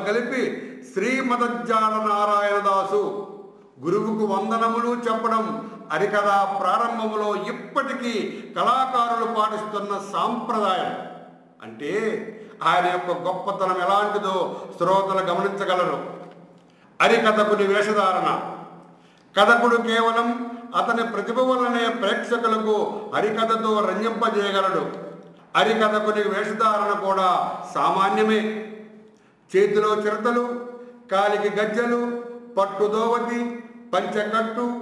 కలిపి శ్రీమదజ్జాల నారాయణదాసు గురువుకు వందనములు చెప్పడం హరికథ ప్రారంభములో ఇప్పటికీ కళాకారులు పాటిస్తున్న సాంప్రదాయం అంటే ఆయన యొక్క గొప్పతనం ఎలాంటిదో శ్రోతలు గమనించగలరు హరికథకుని వేషధారణ కథకుడు కేవలం అతని ప్రతిభ వల్లనే ప్రేక్షకులకు హరికథతో రంజింపజేయగలడు హరికథకుని వేషధారణ కూడా సామాన్యమే చేతిలో చిరతలు కాలికి గజ్జలు పట్టు దోవతి పంచకట్టు